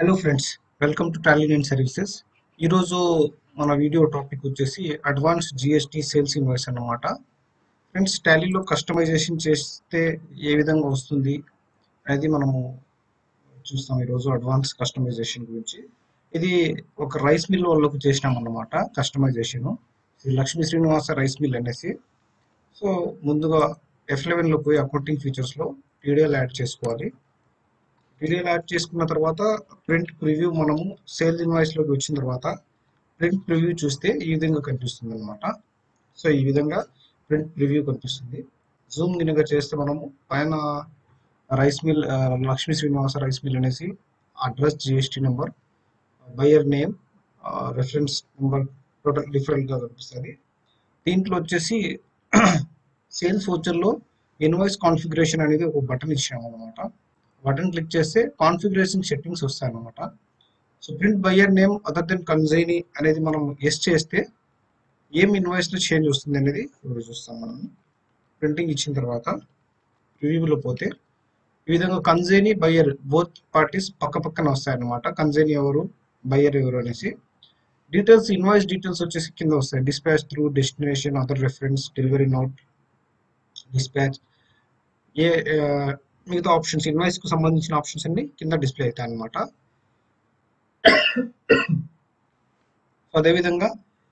Hello friends welcome to టాలీన్ services ఈరోజు మన వీడియో టాపిక్ వచ్చేసి అడ్వాన్స్ జిఎస్టీ సేల్స్ ఇన్వాయిస్ అన్నమాట ఫ్రెండ్స్ టాలీలో కస్టమైజేషన్ చేస్తే ఏ విధంగా వస్తుంది అనేది మనము చూస్తాం ఈరోజు అడ్వాన్స్ కస్టమైజేషన్ గురించి ఇది ఒక రైస్ మిల్ వాళ్ళకు చేసినాం అన్నమాట customization Lakshmi Srinivasa rice mill అనేసి సో ముందుగా ఎఫ్ లెవెన్లో పోయి అకౌంటింగ్ ఫీచర్స్లో పీడిఎల్ యాడ్ చేసుకోవాలి పీడిఎల్ యాడ్ చేసుకున్న తర్వాత ప్రింట్ ప్రివ్యూ మనము సేల్ ఇన్వాయిస్లోకి వచ్చిన తర్వాత ప్రింట్ ప్రివ్యూ చూస్తే ఈ విధంగా కనిపిస్తుంది అనమాట సో ఈ విధంగా ప్రింట్ ప్రివ్యూ కనిపిస్తుంది జూమ్ గినక చేస్తే మనము పైన రైస్ మిల్ ఆ, లక్ష్మీ శ్రీనివాస రైస్ మిల్ అనేసి address GST number buyer name reference number total డిఫరెంట్గా కనిపిస్తుంది దీంట్లో వచ్చేసి సేల్స్ లో ఇన్వాయిస్ కాన్ఫిగరేషన్ అనేది ఒక బటన్ ఇచ్చాము అనమాట బటన్ క్లిక్ చేస్తే కాన్ఫిగరేషన్ సెట్టింగ్స్ వస్తాయి అనమాట so print buyer name other than consignee అనేది మనం ఎస్ చేస్తే ఏం ఇన్వాయిస్ లో చేంజ్ వస్తుంది అనేది ఇప్పుడు చూస్తాం మనం ప్రింటింగ్ ఇచ్చిన తర్వాత రివ్యూలో పోతే ఈ విధంగా కన్జైనీ బయర్ బోత్ పార్టీస్ పక్క పక్కన వస్తాయి అనమాట కన్జైనీ ఎవరు బయర్ ఎవరు అనేసి డీటెయిల్స్ ఇన్వాయిస్ డీటెయిల్స్ వచ్చేసి కింద వస్తాయి dispatch through destination other reference delivery note dispatch ఏ ఆ, మిగతా ఆప్షన్స్ ఇన్వాయిస్ కు సంబంధించిన ఆప్షన్స్ అన్ని కింద డిస్ప్లే అవుతాయి అనమాట సో అదేవిధంగా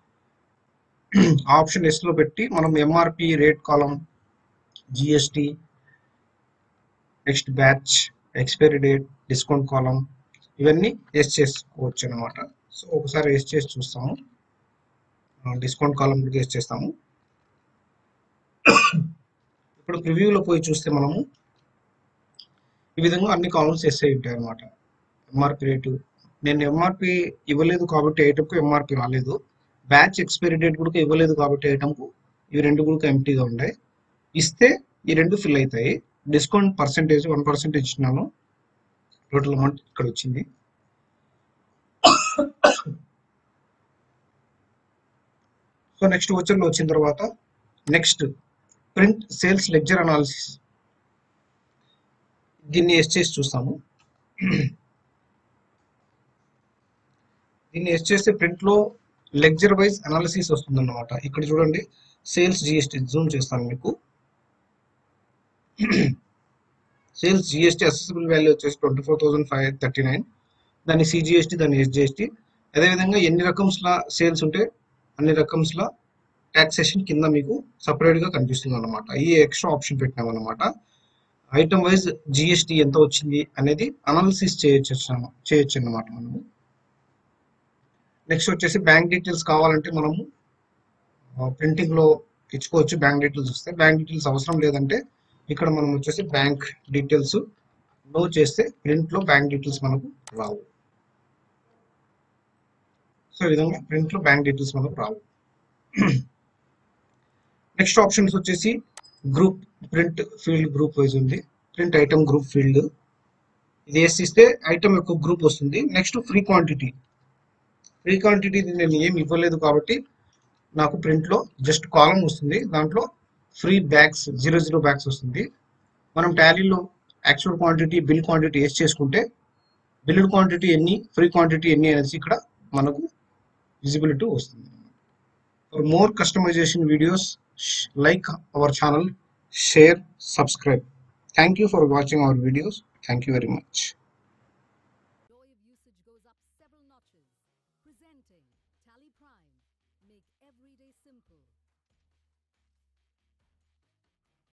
ఆప్షన్ ఎస్ లో పెట్టి మనం MRP rate column GST next batch expiry date discount column ఇవన్నీ ఎస్ చేసుకోవచ్చు అనమాట సో ఒకసారి ఎస్ చేసి చూస్తాము డిస్కౌంట్ కాలం ఎస్ చేస్తాము ఇప్పుడు ప్రివ్యూలో పోయి చూస్తే మనము ఈ విధంగా అన్ని కాలమ్స్ ఎస్ అయి ఉంటాయి అనమాట ఎంఆర్పి రేటు నేను ఎంఆర్పి ఇవ్వలేదు కాబట్టి ఐటమ్కు ఎంఆర్పి రాలేదు బ్యాచ్ ఎక్స్పైరీ డేట్ కూడా ఇవ్వలేదు కాబట్టి ఐటమ్కు ఇవి రెండు కూడా ఎంటీగా ఉన్నాయి ఇస్తే ఈ రెండు ఫిల్ అవుతాయి డిస్కౌంట్ పర్సెంటేజ్ వన్ పర్సెంటేజ్ ఇచ్చినాను టోటల్ అమౌంట్ ఇక్కడ వచ్చింది సో నెక్స్ట్ వచ్చర్లో వచ్చిన తర్వాత నెక్స్ట్ ప్రింట్ సేల్స్ లెక్చర్ అనాలిసిస్ దీన్ని ఎస్ చేసి చూస్తాము దీన్ని ఎస్ చేస్తే ప్రింట్ లో లెక్చర్ వైజ్ అనాలిసిస్ వస్తుందన్నమాట ఇక్కడ చూడండి సేల్స్ జిఎస్టీ జూమ్ చేస్తాను మీకు సేల్స్ జిఎస్టీ అసెసిబుల్ వాల్యూ వచ్చేసి twenty four thousand five thirty nine దాని సిజిఎస్టీ దాని ఎస్జిఎస్టీ అదేవిధంగా ఎన్ని రకమ్స్ల సేల్స్ ఉంటే అన్ని రకమ్స్ల టాక్సేషన్ కింద మీకు separate గా కనిపిస్తుంది అనమాట ఈ ఎక్స్ట్రా ఆప్షన్ పెట్టినాం అనమాట ఐటమ్ వైజ్ జిఎస్టీ ఎంత వచ్చింది అనేది అనాలిసిస్ చేయొచ్చు చేయొచ్చు అనమాట మనము నెక్స్ట్ వచ్చేసి బ్యాంక్ డీటెయిల్స్ కావాలంటే మనము ప్రింటింగ్ లో ఇచ్చుకోవచ్చు బ్యాంక్ డీటెయిల్స్ వస్తే బ్యాంక్ డీటెయిల్స్ అవసరం లేదంటే ఇక్కడ మనం వచ్చేసి బ్యాంక్ డీటెయిల్స్ నో చేస్తే ప్రింట్ లో బ్యాంక్ డీటెయిల్స్ మనకు రావు సో ఈ విధంగా ప్రింట్ లో బ్యాంక్ డీటెయిల్స్ మనకు రావు నెక్స్ట్ ఆప్షన్స్ వచ్చేసి group print field group wise ఉంది ప్రింట్ ఐటమ్ గ్రూప్ ఫీల్డ్ ఇది వేసిస్తే ఐటమ్ యొక్క గ్రూప్ వస్తుంది next free quantity free quantity నేను ఏమి ఇవ్వలేదు కాబట్టి నాకు ప్రింట్ లో జస్ట్ కాలం వస్తుంది దాంట్లో free bags zero zero bags వస్తుంది మనం టాలీలో యాక్చువల్ క్వాంటిటీ బిల్ క్వాంటిటీ వేసి చేసుకుంటే బిల్డ్ క్వాంటిటీ ఎన్ని ఫ్రీ క్వాంటిటీ ఎన్ని అనేసి ఇక్కడ మనకు విజిబిలిటీ వస్తుంది For more customization videos, sh- like our channel, share, subscribe. Thank you for watching our videos. Thank you very much. Joy of usage goes up several notches. Presenting Tally Prime. Make every day simple.